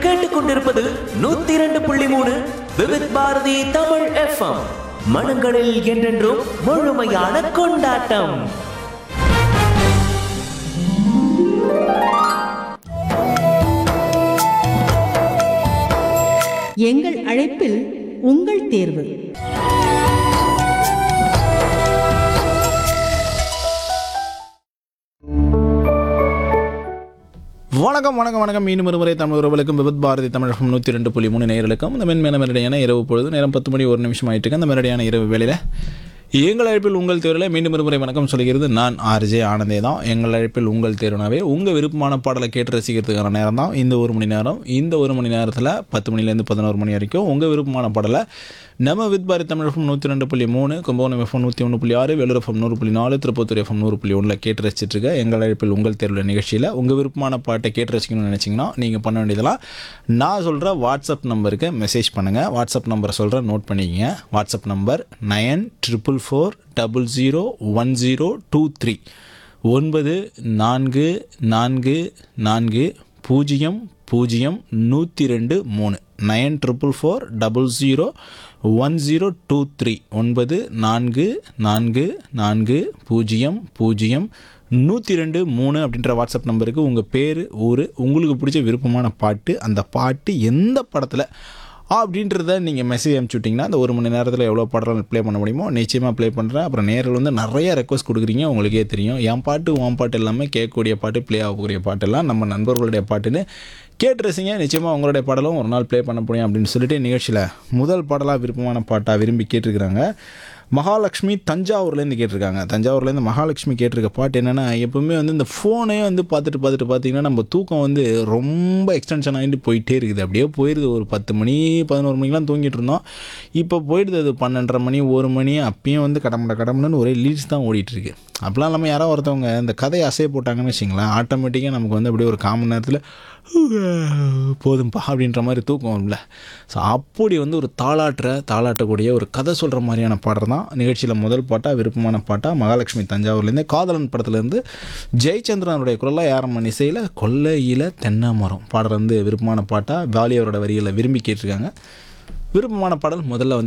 கேட்டுக்கொண்டிருப்பது நூத்தி இரண்டு புள்ளி மூணு விவித் பாரதி தமிழ் எஃப்எம் மனங்களில் என்றென்றும் முழுமையான கொண்டாட்டம் எங்கள் அழைப்பில் உங்கள் தேர்வு வணக்கம் வணக்கம் வணக்கம் மீண்டும் ஒரு முறை தமிழ் உறவுகளுக்கும் விபத் பாரதி தமிழகம் நூற்றி ரெண்டு புள்ளி மூணு நேர்களுக்கும் இந்த மென்மேன மெரடியான இரவு பொழுது நேரம் பத்து மணி ஒரு நிமிஷம் ஆயிட்டு இருக்கு அந்த மெரடியான இரவு வேளையில் எங்கள் அழைப்பில் உங்கள் தேர்வில் மீண்டும் ஒரு முறை வணக்கம் சொல்கிறது நான் ஆர்ஜே ஆனந்தே தான் எங்கள் அழைப்பில் உங்கள் தேர்வுனாவே உங்கள் விருப்பமான பாடலை கேட்டு ரசிக்கிறதுக்கான நேரம் தான் இந்த ஒரு மணி நேரம் இந்த ஒரு மணி நேரத்தில் பத்து மணிலேருந்து பதினோரு மணி வரைக்கும் உங்கள் விருப்பமான பாடலை நம்ம வித் பாரதி தமிழ் எஃப்எம் நூற்றி ரெண்டு புள்ளி மூணு கும்பகோணம் எஃப்எம் நூற்றி ஒன்று புள்ளி ஆறு வேலூர் எஃப்எம் நூறு புள்ளி நாலு திருப்பத்தூர் எஃப்எம் நூறு புள்ளி ஒன்றில் கேட்டு ரசிச்சிட்டு இருக்க எங்கள் அழைப்பில் உங்கள் தேர்வில் நிகழ்ச்சியில் உங்கள் விருப்பமான பாட்டை கேட்டு ரசிக்கணும்னு நினச்சிங்கன்னா நீங்கள் பண்ண வேண்டியதெல்லாம் நான் சொல்கிற வாட்ஸ்அப் நம்பருக்கு மெசேஜ் பண்ணுங்கள் வாட்ஸ்அப் நம்பரை சொல்கிறேன் நோட் பண்ணிக்கங்க WhatsApp number nine triple four double zero one zero two three ஒன்பது நான்கு நான்கு நான்கு பூஜ்ஜியம் பூஜ்ஜியம் நூற்றி ரெண்டு மூணு nine triple four double zero one zero two three ஒன்பது நான்கு நான்கு நான்கு பூஜ்ஜியம் பூஜ்ஜியம் நூற்றி ரெண்டு மூணு அப்படின்ற வாட்ஸ்அப் நம்பருக்கு உங்கள் பேர் ஊர் உங்களுக்கு பிடிச்ச விருப்பமான பாட்டு அந்த பாட்டு எந்த படத்தில் அப்படின்றத நீங்கள் மெசேஜ் அனுப்பிச்சி விட்டிங்கன்னா அந்த ஒரு மணி நேரத்தில் எவ்வளோ பாடலாம் ப்ளே பண்ண முடியுமோ நிச்சயமாக ப்ளே பண்ணுறேன் அப்புறம் நேரில் வந்து நிறைய ரெக்வஸ்ட் கொடுக்குறீங்க உங்களுக்கே தெரியும் என் பாட்டு உன் பாட்டு எல்லாமே கேட்கக்கூடிய பாட்டு ப்ளே ஆகக்கூடிய பாட்டெல்லாம் நம்ம நண்பர்களுடைய பாட்டுன்னு கேட்டு ரசிங்க நிச்சயமாக உங்களுடைய பாடலும் ஒரு நாள் ப்ளே பண்ண முடியும் அப்படின்னு சொல்லிட்டு நிகழ்ச்சியில் முதல் பாடலாக விருப்பமான பாட்டாக விரும்பி கேட்டிருக்கிறாங்க மகாலட்சுமி தஞ்சாவூர்லேருந்து கேட்டிருக்காங்க தஞ்சாவூர்லேருந்து மகாலட்சுமி கேட்டிருக்க பாட்டு என்னென்னா எப்பவுமே வந்து இந்த ஃபோனே வந்து பார்த்துட்டு பார்த்துட்டு பார்த்தீங்கன்னா நம்ம தூக்கம் வந்து ரொம்ப எக்ஸ்டென்ஷன் ஆகிட்டு போயிட்டே இருக்குது அப்படியே போயிடுது ஒரு பத்து மணி பதினோரு மணிக்கெலாம் தூங்கிட்டு இருந்தோம் இப்போ போயிடுது அது பன்னெண்டரை மணி ஒரு மணி அப்பயும் வந்து கடமுட கடமுடன்னு ஒரே லீட்ஸ் தான் ஓடிட்டு இருக்கு அப்படிலாம் இல்லாமல் யாரோ ஒருத்தவங்க இந்த கதையை அசைய போட்டாங்கன்னு வச்சிங்களேன் ஆட்டோமேட்டிக்காக நமக்கு வந்து அப்படியே ஒரு காமன் நேரத்தில் போதும்பா அப்படின்ற மாதிரி தூக்கம் வரும்ல ஸோ அப்படி வந்து ஒரு தாளாட்டுற தாளாட்டக்கூடிய ஒரு கதை சொல்கிற மாதிரியான பாடல் தான் நிகழ்ச்சியில் முதல் பாட்டாக விருப்பமான பாட்டாக மகாலட்சுமி தஞ்சாவூர்லேருந்து காதலன் படத்துலேருந்து ஜெயச்சந்திரனுடைய குரலாக யாரம்மன் இசையில் கொல்லையில் தென்னை மரம் பாடல் வந்து விருப்பமான பாட்டாக வாலி அவரோட வரிகளை விரும்பி கேட்டிருக்காங்க விருப்பமான பாடல் முதல்ல வந்து